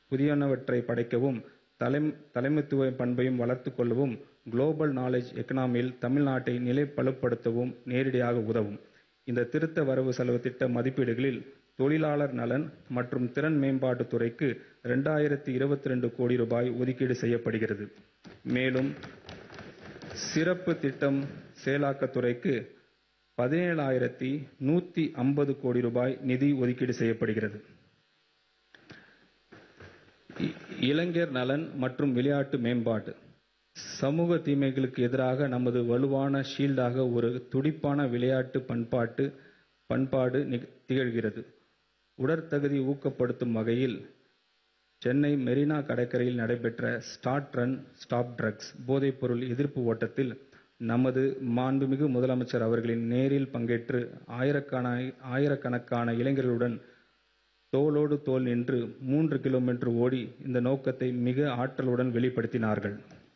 புதியனவற்றை படைக்கவும் தலைமைத்துவ பண்பையும் வளர்த்துக் கொள்ளவும் குளோபல் நாலெட்ஜ் எகானமியில் தமிழ்நாட்டை நிலைப்படுத்தவும் நேரடியாக உதவும். இந்த திருத்த வரவு செலவுத் திட்ட மதிப்பீடுகளில் தொழிலாளர் நலன் மற்றும் திறன் மேம்பாட்டுத் துறைக்கு இரண்டாயிரத்து கோடி ரூபாய் ஒதுக்கீடு செய்யப்படுகிறது. மேலும் சிறப்பு திட்டம் செயலாக்கத் துறைக்கு பதினேழாயிரத்து நூத்தி ஐம்பது கோடி ரூபாய் நிதி ஒதுக்கீடு செய்யப்படுகிறது. இளைஞர் நலன் மற்றும் விளையாட்டு மேம்பாடு சமூக தீமைகளுக்கு எதிராக நமது வலுவான ஷீல்டாக ஒரு துடிப்பான விளையாட்டு பண்பாடு திகழ்கிறது. உடற்தகுதி ஊக்கப்படுத்தும் வகையில் சென்னை மெரினா கடற்கரையில் நடைபெற்ற ஸ்டார்ட் ரன் ஸ்டாப் டிரக்ஸ் போதைப்பொருள் எதிர்ப்பு ஓட்டத்தில் நமது மாண்புமிகு முதலமைச்சர் அவர்கள் நேரில் பங்கேற்று ஆயிரக்கணக்கான இளைஞர்களுடன் தோளோடு தோள் நின்று மூன்று கிலோமீட்டர் ஓடி இந்த நோக்கத்தை மிக ஆற்றலுடன் வெளிப்படுத்தினார்கள்.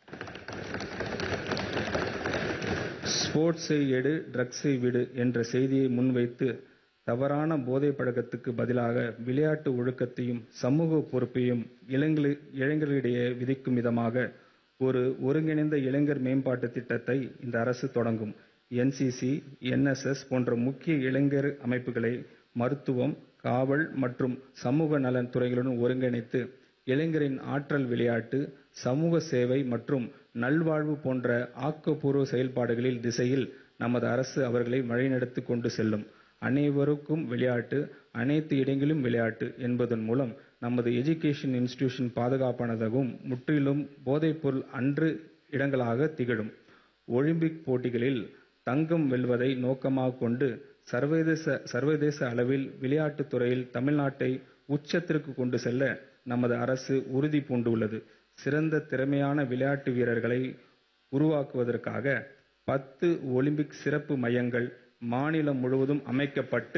ஸ்போர்ட்ஸை எடு டிரக்ஸை விடு என்ற செய்தியை முன்வைத்து தவறான போதைப் பழக்கத்துக்கு பதிலாக விளையாட்டு ஒழுக்கத்தையும் சமூக பொறுப்பையும் இளைஞர்களிடையே விதைக்கும் விதமாக ஒரு ஒருங்கிணைந்த இளைஞர் மேம்பாட்டு திட்டத்தை இந்த அரசு தொடங்கும். N. C. C., N. S. S. போன்ற முக்கிய இளைஞர் அமைப்புகளை மருத்துவம், காவல் மற்றும் சமூக நலன் துறைகளுடன் ஒருங்கிணைத்து இளைஞரின் ஆற்றல் விளையாட்டு, சமூக சேவை மற்றும் நல்வாழ்வு போன்ற ஆக்கப்பூர்வ செயல்பாடுகளின் திசையில் நமது அரசு அவர்களை வழிநடத்திக் கொண்டு செல்லும். அனைவருக்கும் விளையாட்டு, அனைத்து இடங்களிலும் விளையாட்டு என்பதன் மூலம் நமது எஜுகேஷன் இன்ஸ்டிடியூஷன் பாதுகாப்பானதாகவும், முற்றிலும் போதைப்பொருள் அற்ற இடங்களாக திகழும். ஒலிம்பிக் போட்டிகளில் தங்கம் வெல்வதை நோக்கமாகக் கொண்டு சர்வதேச அளவில் விளையாட்டுத் துறையில் தமிழ்நாட்டை உச்சத்திற்கு கொண்டு செல்ல நமது அரசு உறுதி பூண்டுள்ளது. சிறந்த திறமையான விளையாட்டு வீரர்களை உருவாக்குவதற்காக பத்து ஒலிம்பிக் சிறப்பு மையங்கள் மாநிலம் முழுவதும் அமைக்கப்பட்டு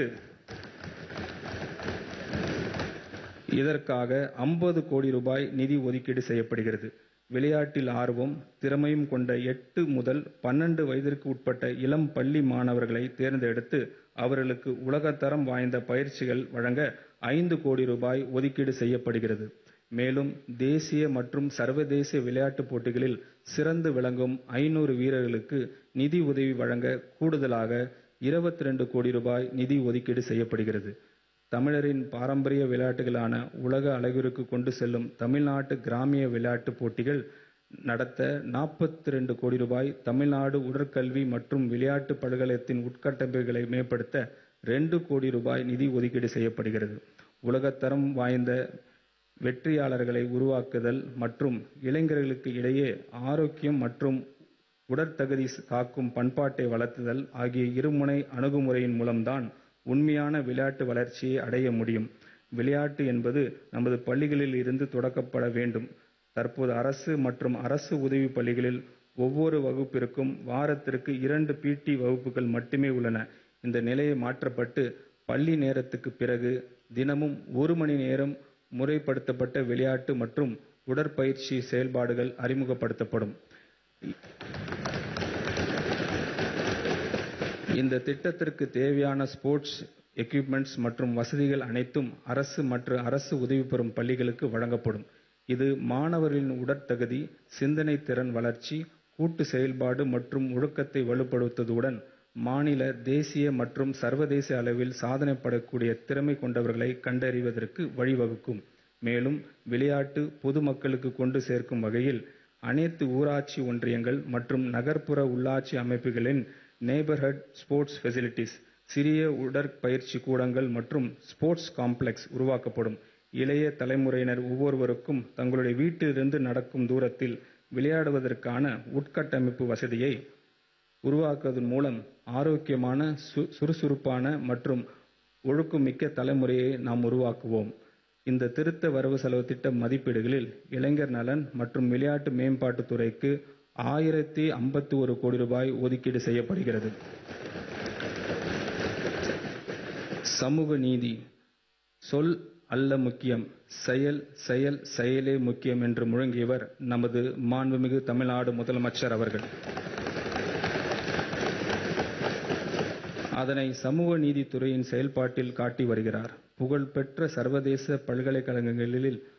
இதற்காக ஐம்பது கோடி ரூபாய் நிதி ஒதுக்கீடு செய்யப்படுகிறது. விளையாட்டில் ஆர்வம், திறமை கொண்ட எட்டு முதல் பன்னிரண்டு வயதிற்கு உட்பட்ட இளம் பள்ளி மாணவர்களை தேர்ந்தெடுத்து அவர்களுக்கு உலகத்தரம் வாய்ந்த பயிற்சிகள் வழங்க ஐந்து கோடி ரூபாய் ஒதுக்கீடு செய்யப்படுகிறது. மேலும் தேசிய மற்றும் சர்வதேச விளையாட்டுப் போட்டிகளில் சிறந்து விளங்கும் ஐநூறு வீரர்களுக்கு நிதி உதவி வழங்க கூடுதலாக இருபத்திரண்டு கோடி ரூபாய் நிதி ஒதுக்கீடு செய்யப்படுகிறது. தமிழரின் பாரம்பரிய விளையாட்டுகளான உலக அளவிற்கு கொண்டு செல்லும் தமிழ்நாட்டு கிராமிய விளையாட்டுப் போட்டிகள் நடத்த நாற்பத்திரண்டு கோடி ரூபாய், தமிழ்நாடு உடற்கல்வி மற்றும் விளையாட்டு பல்கலைக்கழகத்தின் உட்கட்டமைப்புகளை மேம்படுத்த இரண்டு கோடி ரூபாய் நிதி ஒதுக்கீடு செய்யப்படுகிறது. உலகத்தரம் வாய்ந்த வெற்றியாளர்களை உருவாக்குதல் மற்றும் இளைஞர்களுக்கு இடையே ஆரோக்கியம் மற்றும் உடற்தகுதி காக்கும் பண்பாட்டை வளர்த்தல் ஆகிய இருமுனை அணுகுமுறையின் மூலம் தான் உண்மையான விளையாட்டு வளர்ச்சியை அடைய முடியும். விளையாட்டு என்பது நமது பள்ளிகளில் இருந்து தொடங்கப்பட வேண்டும். தற்போது அரசு மற்றும் அரசு உதவி பள்ளிகளில் ஒவ்வொரு வகுப்பிற்கும் வாரத்திற்கு இரண்டு பி. டி., வகுப்புகள் மட்டுமே உள்ளன. இந்த நிலை மாற்றப்பட்டு பள்ளி நேரத்துக்கு பிறகு தினமும் ஒரு மணி நேரம் முறைப்படுத்தப்பட்ட விளையாட்டு மற்றும் உடற்பயிற்சி செயல்பாடுகள் அறிமுகப்படுத்தப்படும். இந்த திட்டத்திற்கு தேவையான ஸ்போர்ட்ஸ் எக்யூப்மென்ட்ஸ் மற்றும் வசதிகள் அனைத்தும் அரசு மற்றும் அரசு உதவி பெறும் பள்ளிகளுக்கு வழங்கப்படும். இது மாணவர்களின் உடற்தகுதி, சிந்தனை திறன் வளர்ச்சி, கூட்டு செயல்பாடு மற்றும் ஒழுக்கத்தை வலுப்படுத்துவதுடன் மாநில, தேசிய மற்றும் சர்வதேச அளவில் சாதனை படைக்கக்கூடிய திறமை கொண்டவர்களை கண்டறிவதற்கு வழிவகுக்கும். மேலும் விளையாட்டு பொது மக்களுக்கு கொண்டு சேர்க்கும் வகையில் அனைத்து ஊராட்சி ஒன்றியங்கள் மற்றும் நகர்ப்புற உள்ளாட்சி அமைப்புகளில் நெய்பர்ஹுட் ஸ்போர்ட்ஸ் பெசிலிட்டிஸ், சிறிய உடற்பயிற்சி கூடங்கள் மற்றும் ஸ்போர்ட்ஸ் காம்ப்ளக்ஸ் உருவாக்கப்படும். இளைய தலைமுறையினர் ஒவ்வொருவருக்கும் தங்களுடைய வீட்டிலிருந்து நடக்கும் தூரத்தில் விளையாடுவதற்கான உட்கட்டமைப்பு வசதியை உருவாக்குவதன் மூலம் ஆரோக்கியமான, சுறுசுறுப்பான மற்றும் ஒழுக்கமிக்க தலைமுறையை நாம் உருவாக்குவோம். இந்த திருத்த வரவு செலவுத் திட்ட மதிப்பீடுகளில் இளைஞர் நலன் மற்றும் விளையாட்டு மேம்பாட்டுத் துறைக்கு ஆயிரத்து ஐம்பத்தொரு கோடி ரூபாய் ஒதுக்கீடு செய்யப்படுகிறது. சமூக நீதி சொல் அல்ல முக்கியம், செயல், செயல், செயலே முக்கியம் என்று முழங்கியவர் நமது மாண்புமிகு தமிழ்நாடு முதலமைச்சர் அவர்கள். அதனை சமூக நீதித்துறையின் செயல்பாட்டில் காட்டி வருகிறார். புகழ்பெற்ற சர்வதேச பல்கலைக்கழகங்களில்